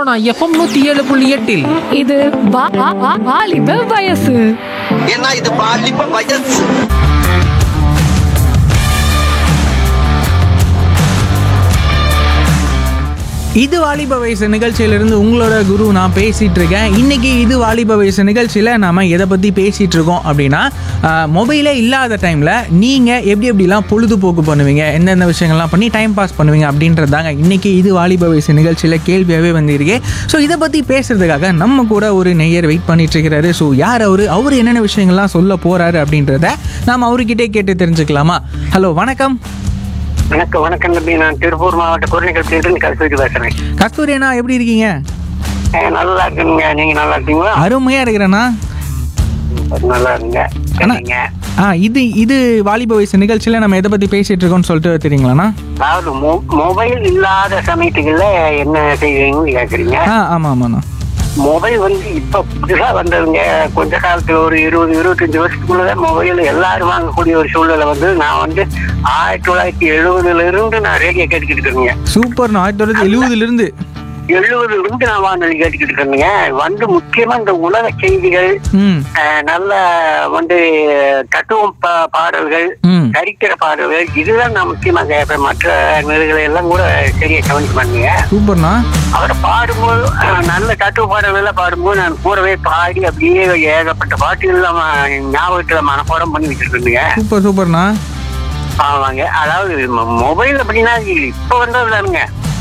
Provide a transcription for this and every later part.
Sona FM நூத்தி ஏழு புள்ளி எட்டில் இது வா- வா- வா- வாலிப வயசு ஏன்னா இது பாலிப்ப வயசு இது வாலிப வயசு நிகழ்ச்சியிலிருந்து உங்களோட குரு நான் பேசிட்டு இருக்கேன் இன்னைக்கு இது வாலிப வயசு நிகழ்ச்சியில் நாம எதை பற்றி பேசிட்டு இருக்கோம் அப்படின்னா ஆஹ், மொபைலே இல்லாத டைமில் நீங்கள் எப்படி எப்படிலாம் பொழுதுபோக்கு பண்ணுவீங்க எந்தெந்த விஷயங்கள்லாம் பண்ணி டைம் பாஸ் பண்ணுவீங்க அப்படின்றதாங்க இன்னைக்கு இது வாலிப வயசு நிகழ்ச்சியில் கேள்வியாகவே வந்திருக்கு ஸோ இதை பற்றி பேசுறதுக்காக நம்ம கூட ஒரு நெய்யர் வெயிட் பண்ணிட்டு இருக்கிறாரு ஸோ யார் அவர் அவர் என்னென்ன விஷயங்கள்லாம் சொல்ல போறாரு அப்படின்றத நாம் அவர்கிட்டே கேட்டு தெரிஞ்சுக்கலாமா ஹலோ வணக்கம் வணக்கம் வணக்கம் தம்பி நான் திருப்பூர் மாவட்ட குறைநிகழ்ச்சியிலிருந்து கல்விக்கு பேசுறேன் கஸ்தூரி அண்ணா எப்படி இருக்கீங்க அஹ் நல்லா இருக்குங்க நீங்க நல்லா இருக்கீங்களா அருமையாக இருக்கிறேண்ணா நல்லா இருங்க அண்ணா. சரிங்க ஆ இது இது வாலிப வயசு நிகழ்ச்சியில் நம்ம எதை பற்றி பேசிட்டு இருக்கோம்னு சொல்லிட்டு தெரியுங்களாண்ணா அதாவது மொ- மொபைல் இல்லாத சமயத்துக்குள்ள என்ன செய்வீங்கன்னு கேக்குறீங்க ஆ ஆமாம் ஆமாண்ணா மொபைல் வந்து இப்ப புதுசா வந்ததுங்க கொஞ்ச காலத்துல ஒரு இருபது இருபத்தஞ்சு வருஷத்துக்குள்ளதான் மொபைல் எல்லாரும் வாங்கக்கூடிய ஒரு சூழ்நிலை வந்து நான் வந்து ஆயிரத்தி தொள்ளாயிரத்தி எழுபதுல இருந்து நான் ரேடியோ கேட்டுக்கிட்டு இருக்கேங்க சூப்பர்ண்ணா ஆயிரத்தி தொள்ளாயிரத்தி எழுபதுலேருந்து எழுபதுல இருந்து நான் வானொலி கேட்டுக்கிட்டு இருக்கேங்க வந்து முக்கியமா இந்த உலக செய்திகள் ம் அஹ் நல்ல வந்து தத்துவம் பா- பாடல்கள் ம் சரித்திர பாடல்கள் இதுதான் நான் முக்கியமா கேட்பேன் மற்ற நிலைகளை எல்லாம் கூட சரியா கவனிக்க மாட்டீங்க சூப்பர்ண்ணா அவர் பாடும்போது அஹ், நல்ல தத்துவ பாடல்கள் எல்லாம் பாடும்போது நான் கூடவே பாடி அப்படியே ஏகப்பட்ட பாட்டுகள் நம்ம ஞாபகத்துல மனப்பாடம் பண்ணி வச்சிருக்கேங்க சூப்பர் சூப்பர்ண்ணா ஆமாங்க அதாவது மொபைல் அப்படின்னா இது இப்ப வந்ததுதானுங்க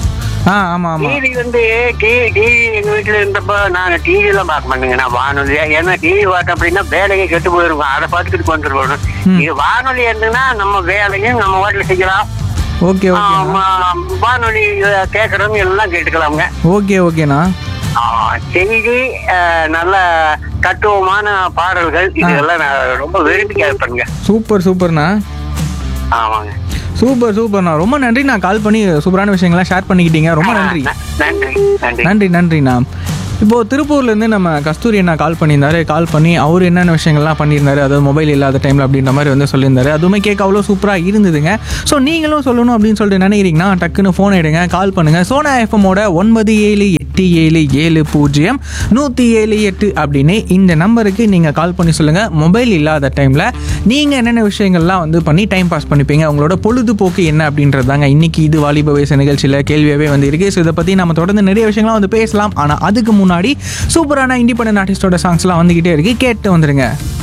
ஆ ஆமாம் ஆமாம் டிவி வந்து டிவி டிவி எங்க வீட்டுல இருந்தப்ப நாங்க டிவி எல்லாம் பார்க்க மாட்டேங்க நான் வானொலி ஏன்னா டிவி பார்த்தோம் அப்படின்னா வேலையை கெட்டு போயிருக்கும் அதை பார்த்துக்கிட்டு வந்துருக்கணும் ம். இது வானொலி இருந்ததுன்னா நம்ம வேலையும் நம்ம வாட்டில் செய்யலாம் ஓகே ஓகேண்ணா ஆமா, வானொலி கேட்கறவங்க எல்லாம் கேட்டுக்கலாங்க ஓகே ஓகேண்ணா ஆ, செய்தி அஹ், நல்ல தத்துவமான பாடல்கள் இதெல்லாம் நான் ரொம்ப விரும்பி கேட்பேங்க சூப்பர் சூப்பர்ண்ணா ஆமாங்க சூப்பர் சூப்பர்ண்ணா ரொம்ப நன்றி நான் கால் பண்ணி சூப்பரான விஷயங்கள்லாம் ஷேர் பண்ணிக்கிட்டீங்க ரொம்ப நன்றி ந- நன்றி நன்றி நன்றி நன்றிண்ணா இப்போது திருப்பூர்லேருந்து நம்ம கஸ்தூரி அண்ணா கால் பண்ணியிருந்தாரு கால் பண்ணி அவர் என்னென்ன விஷயங்கள்லாம் பண்ணியிருந்தாரு அதாவது மொபைல் இல்லாத டைமில் அப்படின்ற மாதிரி வந்து சொல்லியிருந்தாரு அதுவுமே கேட்க அவ்வளோ சூப்பராக இருந்ததுங்க ஸோ நீங்களும் சொல்லணும் அப்படின்னு சொல்லிட்டு நினைக்கிறீங்கன்னா டக்குன்னு ஃபோன் எடுங்க கால் பண்ணுங்கள் சோனா எஃப்எம்மோட ஒன்பது ஏழு எட்டு ஏழு ஏழு பூஜ்ஜியம் நூற்றி ஏழு எட்டு அப்படின்னு இந்த நம்பருக்கு நீங்கள் கால் பண்ணி சொல்லுங்கள் மொபைல் இல்லாத டைமில் நீங்கள் என்னென்ன விஷயங்கள்லாம் வந்து பண்ணி டைம் பாஸ் பண்ணிப்பீங்க உங்களோட பொழுதுபோக்கு என்ன அப்படின்றது தாங்க இன்னைக்கு இது வாலிப வயசு நிகழ்ச்சியில் கேள்வியாகவே வந்து இருக்கு ஸோ இதை பற்றி நம்ம தொடர்ந்து நிறைய விஷயங்கள்லாம் வந்து பேசலாம் ஆனால் அதுக்கு முன்னாடி சூப்பரான இண்டிபெண்டன்ட் ஆர்டிஸ்டோட சாங்ஸ்லாம் வந்துக்கிட்டே இருக்கு கேட்டு வந்துருங்க